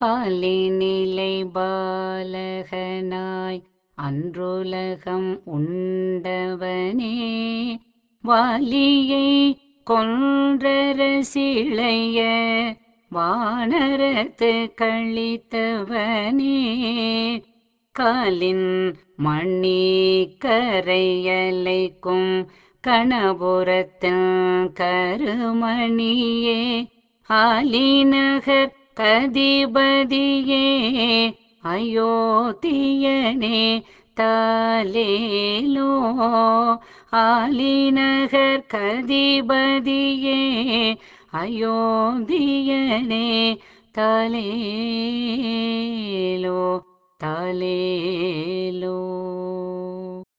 பாலினிலை பாலகனாய் அன்றுலகம் உண்டவனே வாலியை கொன்றரசிளைய வானரத்து கழித்தவனே காலின் மணி கரையலைக்கும் கணபுரத்தில் கருமணியே ஆலிநகர் கதிபதியே அயோத்தியனே தாலேலோ ஆலிநகர் கதிபதியே அயோத்தியனே தாலேலோ தாலேலோ